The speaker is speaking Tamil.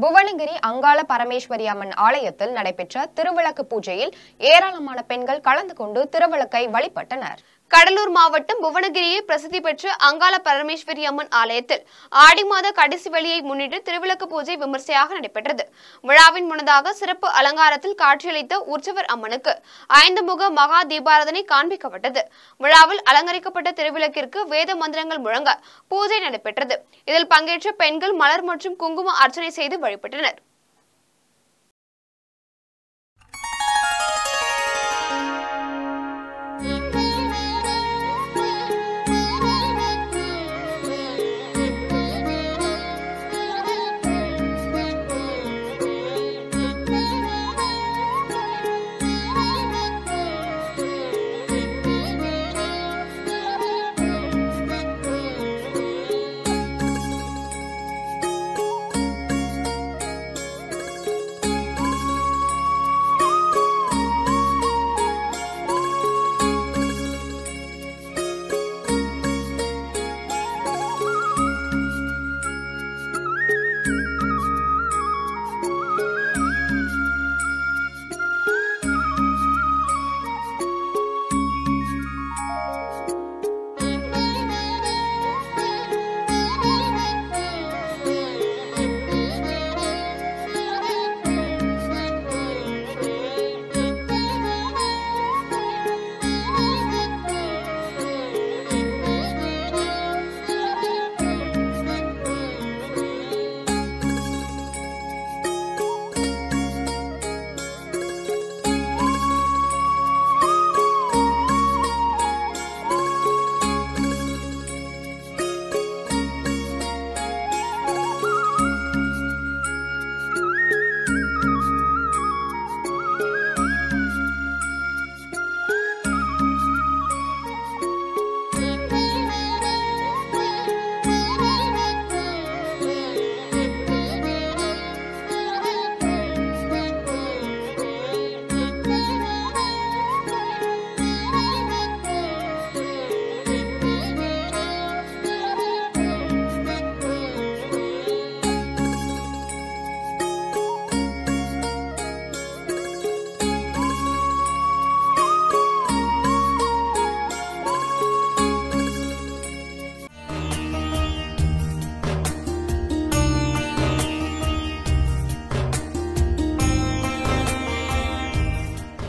புவனகிரி அங்காள பரமேஸ்வரி அம்மன் ஆலயத்தில் நடைபெற்ற திருவிளக்கு பூஜையில் ஏராளமான பெண்கள் கலந்து கொண்டு திருவிளக்கை வழிபட்டனர் கடலூர் மாவட்டம் புவனகிரியில் பிரசித்தி பெற்ற அங்காள பரமேஸ்வரி அம்மன் ஆலயத்தில் ஆடி மாத கடைசி வெளியை முன்னிட்டு திருவிளக்கு பூஜை விமர்சையாக நடைபெற்றது விழாவின் முன்னதாக சிறப்பு அலங்காரத்தில் காட்சியளித்த உற்சவர் அம்மனுக்கு ஐந்து முக மகா தீபாராதனை காண்பிக்கப்பட்டது விழாவில் அலங்கரிக்கப்பட்ட திருவிளக்கிற்கு வேத மந்திரங்கள் முழங்க பூஜை நடைபெற்றது இதில் பங்கேற்ற பெண்கள் மலர் மற்றும் குங்கும அர்ச்சனை செய்து வழிபட்டனர்